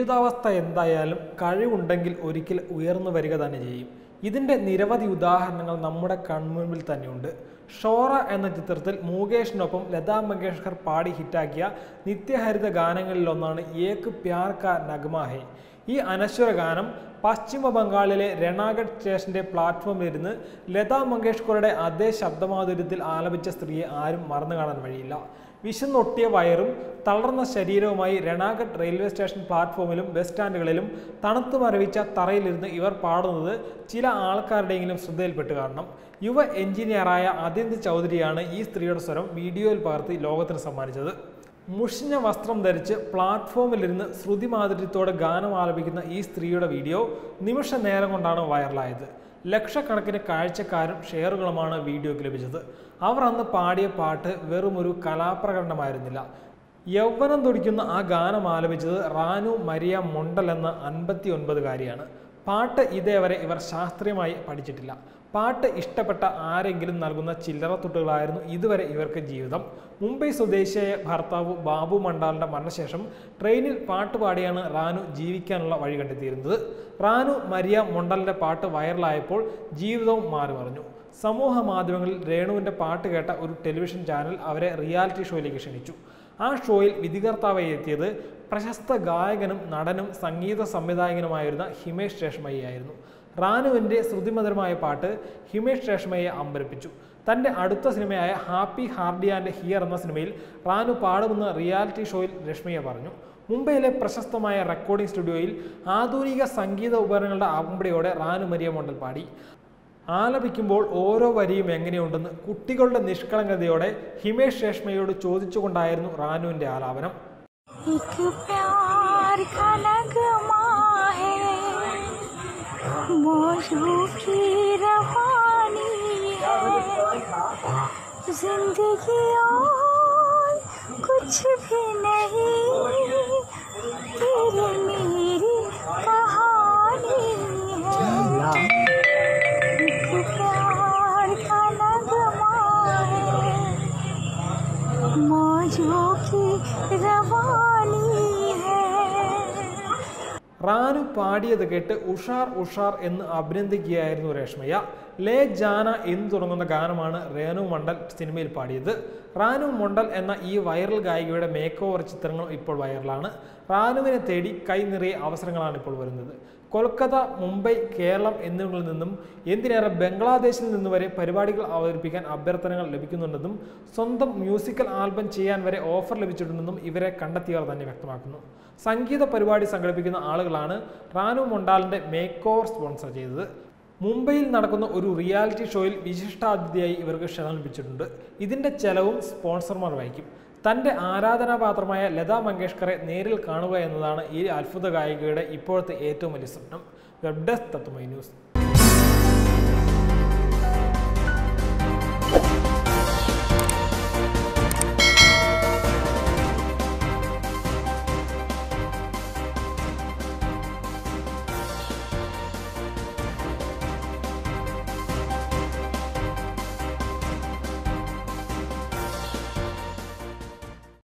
ജീവിതാവസ്ഥ എന്തായാലും കഴിവുണ്ടെങ്കിൽ ഒരിക്കൽ ഉയർന്നു വരിക തന്നെ ചെയ്യും ഇതിൻ്റെ നിരവധി ഉദാഹരണങ്ങൾ നമ്മുടെ കൺമുൻപിൽ തന്നെയുണ്ട് ഷോറ എന്ന ചിത്രത്തിൽ മുകേഷിനൊപ്പം ലതാ മങ്കേഷ്കർ പാടി ഹിറ്റാക്കിയ നിത്യഹരിത ഗാനങ്ങളിലൊന്നാണ് ഏക് പ്യാർ കാ നഗ്മ ഹെ ഈ അനശ്വര ഗാനം പശ്ചിമ ബംഗാളിലെ രണാഗഡ് സ്റ്റേഷന്റെ പ്ലാറ്റ്ഫോമിലിരുന്ന് ലതാ മങ്കേഷ്കറുടെ അതേ ശബ്ദമാധുര്യത്തിൽ ആലപിച്ച സ്ത്രീയെ ആരും മറന്നു കാണാൻ വഴിയില്ല വിശന്നൊട്ടിയ വയറും തളർന്ന ശരീരവുമായി രണാഗഡ് റെയിൽവേ സ്റ്റേഷൻ പ്ലാറ്റ്ഫോമിലും ബസ് സ്റ്റാൻഡുകളിലും തണുത്തു മരവിച്ച തറയിലിരുന്ന് ഇവർ പാടുന്നത് ചില ആൾക്കാരുടെയെങ്കിലും ശ്രദ്ധയിൽപ്പെട്ട് കാണണം യുവ എഞ്ചിനീയറായ അദിന്ത് ചൗധരിയാണ് ഈ സ്ത്രീയുടെ സ്വരം വീഡിയോയിൽ പകർത്തി ലോകത്തിന് സമ്മാനിച്ചത് മുഷിഞ്ഞ വസ്ത്രം ധരിച്ച് പ്ലാറ്റ്ഫോമിലിരുന്ന് ശ്രുതി മാധുര്യത്തോടെ ഗാനം ആലപിക്കുന്ന ഈ സ്ത്രീയുടെ വീഡിയോ നിമിഷ നേരം കൊണ്ടാണ് വൈറലായത് ലക്ഷക്കണക്കിന് കാഴ്ചക്കാരും ഷെയറുകളുമാണ് വീഡിയോയ്ക്ക് ലഭിച്ചത് അവർ അന്ന് പാടിയ പാട്ട് വെറും ഒരു കലാപ്രകടനമായിരുന്നില്ല യൗവനം തുടിക്കുന്ന ആ ഗാനം ആലപിച്ചത് റാനു മരിയ മൊണ്ടൽ എന്ന അൻപത്തി ഒൻപതുകാരിയാണ് പാട്ട് ഇതേവരെ ഇവർ ശാസ്ത്രീയമായി പഠിച്ചിട്ടില്ല പാട്ട് ഇഷ്ടപ്പെട്ട ആരെങ്കിലും നൽകുന്ന ചില്ലറ തുട്ടുകളായിരുന്നു ഇതുവരെ ഇവർക്ക് ജീവിതം മുംബൈ സ്വദേശിയായ ഭർത്താവ് ബാബു മണ്ടാലിന്റെ മരണശേഷം ട്രെയിനിൽ പാട്ട് പാടിയാണ് റാനു ജീവിക്കാനുള്ള വഴി കണ്ടെത്തിയിരുന്നത് റാനു മരിയ മൊണ്ടലിന്റെ പാട്ട് വൈറലായപ്പോൾ ജീവിതവും മാറി മറിഞ്ഞു സമൂഹ മാധ്യമങ്ങളിൽ രേണുവിന്റെ പാട്ട് കേട്ട ഒരു ടെലിവിഷൻ ചാനൽ അവരെ റിയാലിറ്റി ഷോയിലേക്ക് ക്ഷണിച്ചു ആ ഷോയിൽ വിധികർത്താവായി എത്തിയത് പ്രശസ്ത ഗായകനും നടനും സംഗീത സംവിധായകനുമായിരുന്ന ഹിമേഷ് രേഷ്മയ്യായിരുന്നു റാനുവിൻ്റെ ശ്രുതിമധുരമായ പാട്ട് ഹിമേഷ് രേഷ്മയെ അമ്പരപ്പിച്ചു തൻ്റെ അടുത്ത സിനിമയായ ഹാപ്പി ഹാർഡി ആൻഡ് ഹിയർ എന്ന സിനിമയിൽ റാനു പാടുമെന്ന് റിയാലിറ്റി ഷോയിൽ രശ്മിയ പറഞ്ഞു മുംബൈയിലെ പ്രശസ്തമായ റെക്കോർഡിംഗ് സ്റ്റുഡിയോയിൽ ആധുനിക സംഗീത ഉപകരണങ്ങളുടെ അമ്പടിയോടെ റാനു മരിയ മോണ്ടൽ പാടി ആലപിക്കുമ്പോൾ ഓരോ വരിയും എങ്ങനെയുണ്ടെന്ന് കുട്ടികളുടെ നിഷ്കളങ്കതയോടെ ഹിമേഷ് രേഷ്മയോട് ചോദിച്ചുകൊണ്ടായിരുന്നു റാനുവിൻ്റെ ആലാപനം एक प्यार का नगमा है मौजू की रवानी है जिंदगी और कुछ भी नहीं तेरी मेरी कहानी है एक प्यार का नगमा है मौजों की रवानी है റാനു പാടിയത് കേട്ട് ഉഷാർ ഉഷാർ എന്ന് അഭിനന്ദിക്കുകയായിരുന്നു രേഷ്മയ ലേ ജാന എന്ന് തുടങ്ങുന്ന ഗാനമാണ് രേണു മണ്ഡൽ സിനിമയിൽ പാടിയത് റാനു മണ്ഡൽ എന്ന ഈ വൈറൽ ഗായികയുടെ മേക്ക് ഓവർ ചിത്രങ്ങൾ ഇപ്പോൾ വൈറലാണ് റാനുവിനെ തേടി കൈ നിറയെ അവസരങ്ങളാണ് ഇപ്പോൾ വരുന്നത് കൊൽക്കത്ത മുംബൈ കേരളം എന്നിവിടങ്ങളിൽ നിന്നും എന്തിനേറെ ബംഗ്ലാദേശിൽ നിന്ന് വരെ പരിപാടികൾ അവതരിപ്പിക്കാൻ അഭ്യർത്ഥനകൾ ലഭിക്കുന്നുണ്ടെന്നും സ്വന്തം മ്യൂസിക്കൽ ആൽബം ചെയ്യാൻ വരെ ഓഫർ ലഭിച്ചിട്ടുണ്ടെന്നും ഇവരെ കണ്ടെത്തിയവർ തന്നെ വ്യക്തമാക്കുന്നു സംഗീത പരിപാടി സംഘടിപ്പിക്കുന്ന ആളുകളാണ് റാനു മൊണ്ടാലിന്റെ മേക്ക് ഓവർ സ്പോൺസർ ചെയ്തത് മുംബൈയിൽ നടക്കുന്ന ഒരു റിയാലിറ്റി ഷോയിൽ വിശിഷ്ടാതിഥിയായി ഇവർക്ക് ക്ഷണം ലഭിച്ചിട്ടുണ്ട് ഇതിന്റെ ചെലവും സ്പോൺസർമാർ വഹിക്കും തന്റെ ആരാധനാപാത്രമായ ലതാ മങ്കേഷ്കറെ നേരിൽ കാണുക എന്നതാണ് ഈ അത്ഭുത ഗായികയുടെ ഇപ്പോഴത്തെ ഏറ്റവും വലിയ സ്വപ്നം വെബ് ഡെസ്ക് തത്വമൈ ന്യൂസ്